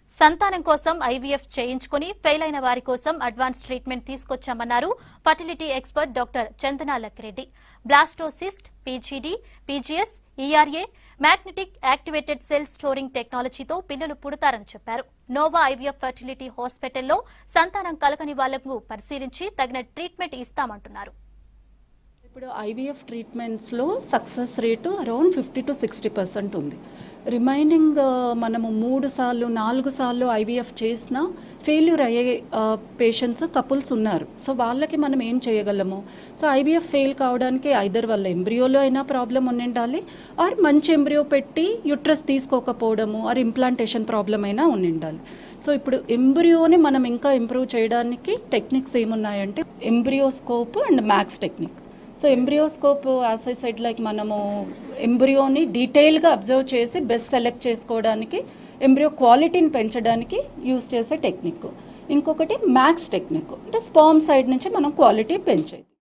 సంతానం కోసం ఐవీఎఫ్ చేయించుకుని ఫెయిల్ అయిన వారి కోసం అడ్వాన్స్ ట్రీట్మెంట్ తీసుకొచ్చామన్నారు fertility expert doctor Chandana Lakreddy blastocyst PGD PGS ERA magnetic activated cell storing టెక్నాలజీతో పిల్లలు పుడతారని చెప్పారు నోవా ఐవీఎఫ్ ఫర్టిలిటీ హాస్పిటల్లో సంతానం కలగని వాళ్లకు పరిశీలించి తగిన ట్రీట్మెంట్ ఇస్తామంటున్నారు ఇప్పుడు ఐవీఎఫ్ ట్రీట్మెంట్స్లో success rate around fifty to sixty percent ఉంది రిమైనింగ్ మనము మూడు సార్లు నాలుగు సార్లు ఐవీఎఫ్ చేసినా ఫెయిల్యూర్ అయ్యే పేషెంట్స్ కపుల్స్ ఉన్నారు సో వాళ్ళకి మనం ఏం చేయగలము సో ఐవీఎఫ్ ఫెయిల్ కావడానికి ఐదర్ వాళ్ళ ఎంబ్రియోలో అయినా ప్రాబ్లం ఉండిండాలి ఆర్ మంచి ఎంబ్రియో పెట్టి యుట్రస్ తీసుకోకపోవడము ఆర్ ఇంప్లాంటేషన్ ప్రాబ్లం అయినా ఉండిండాలి సో ఇప్పుడు ఎంబ్రియోని మనం ఇంకా ఇంప్రూవ్ చేయడానికి టెక్నిక్స్ ఏమున్నాయంటే embryoscope and MACS technique so embryoscope as I said like మనము ఎంబ్రియోని డీటెయిల్గా అబ్జర్వ్ చేసి బెస్ట్ సెలెక్ట్ చేసుకోవడానికి ఎంబ్రియో క్వాలిటీని పెంచడానికి యూస్ చేసే టెక్నిక్ ఇంకొకటి మ్యాక్స్ టెక్నిక్ అంటే స్పామ్ సైడ్ నుంచి మనం క్వాలిటీ పెంచేది